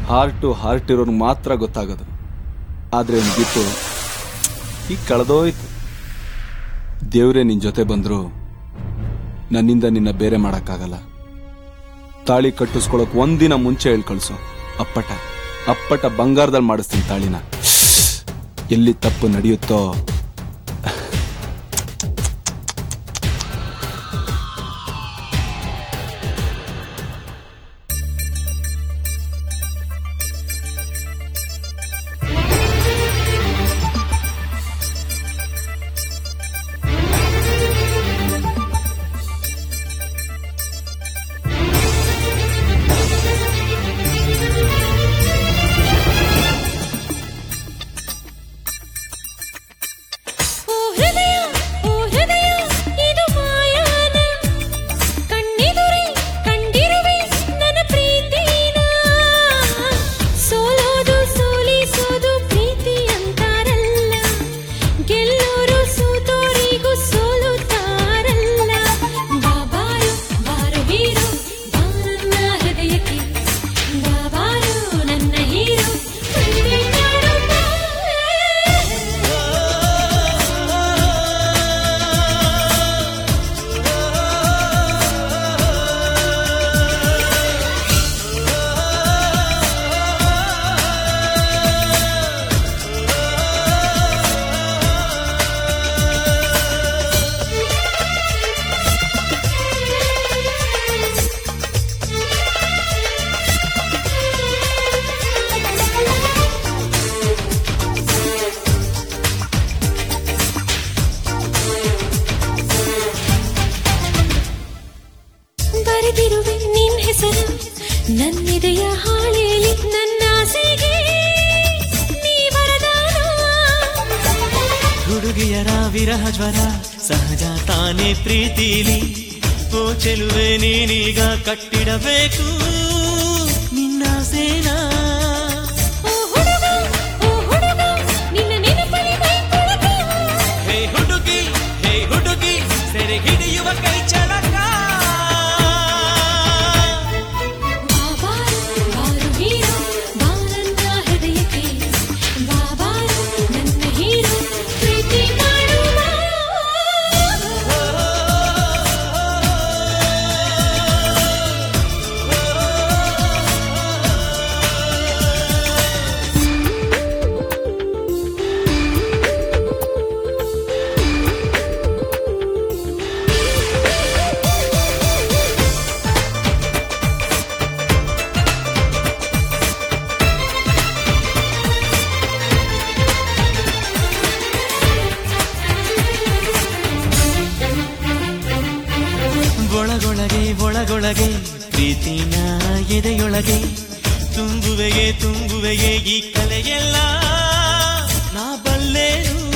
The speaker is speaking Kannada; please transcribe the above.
ಹಾರ್ಟ್ ಟು ಹಾರ್ಟ್ ಇರೋರ್ಗೆ ಮಾತ್ರ ಗೊತ್ತಾಗೋದು ಆದರೆ ಒಂದು ಬಿಟ್ಟು ಈಗ ಕಳೆದೋಯ್ತು ದೇವ್ರೇ ನಿನ್ ಜೊತೆ ಬಂದ್ರು ನನ್ನಿಂದ ನಿನ್ನ ಬೇರೆ ಮಾಡಕ್ಕಾಗಲ್ಲ ತಾಳಿ ಕಟ್ಟಿಸ್ಕೊಳಕ್ ಒಂದಿನ ಮುಂಚೆ ಹೇಳಿ ಕಳ್ಸು ಅಪ್ಪಟ ಅಪ್ಪಟ ಬಂಗಾರದಲ್ಲಿ ಮಾಡಿಸ್ತೀನಿ ತಾಳಿನ ಎಲ್ಲಿ ತಪ್ಪು ನಡೆಯುತ್ತೋ ಓ ಹೃದಯ ಓ ಹೃದಯ ಇದು ಮಾಯಾನ ಕಣ್ಣೆದುರೇ ಕಂಡಿರುವೆ ನನ್ನ ಪ್ರೀತಿನ ಸೋಲೋದು ಸೋಲಿಸೋದು ಪ್ರೀತಿ ಅಂತಾರಲ್ಲ ಗೆಲ್ಲೋರು ಸೋತೋರಿಗೂ ಸೋಲುತ್ತಾರಲ್ಲ ಬಾಬಾರು ಬಾರು ಹೀರೋ ಬಾರನ್ನ ಹೃದಯಕ್ಕೆ ಬಾಬಾರು ನನ್ನ ಹೀರೋ ಪ್ರೀತಿ ಮಾಡು ಬಾ. ಬರೆದಿರುವೆ ನಿನ್ ಹೆಸರು ನನ್ನಿದೆಯ ಹಾಳೆಯಲ್ಲಿ ನನ್ನ ಆಸೆಗೆ ನೀ ವರದಾನ ಹುಡುಗಿಯರ ವಿರಹ ಜ್ವರ ಸಹಜ ತಾನೇ ಪ್ರೀತಿಲಿ ಓ ಚೆಲುವೆ ನೀನೀಗ ಕಟ್ಟಿಡಬೇಕು ನಿನ್ನ ಸೇನಾ ಓ ಹುಡುಗ ಓ ಹುಡುಗ ನಿನ್ನ ನೆನಪಲ್ಲಿ ಮೈ ಕೊಳಕ ಹೇ ಹುಡುಗಿ ಹೇ ಹುಡುಗಿ ಸೆರೆ ಹಿಡಿಯುವ ಕೈ ಚಳಕ ಬಾಬಾರು ಬಾರು ಹೀರೋ ಬಾರನ್ನ ಹೃದಯಕ್ಕೆ ಬಾಬಾರು ನನ್ನ ಹೀರೋ ಪ್ರೀತಿ ಮಾಡುವ ಒಳಗೊಳಗೆ ಒಳಗೊಳಗೆ ಪ್ರೀತಿನ ಎದೆಯೊಳಗೆ ತುಂಬುವೆಗೆ ತುಂಬುವೆಗೆ ಈ ಕಲೆಯೆಲ್ಲ ನಾ ಬಲ್ಲೆನು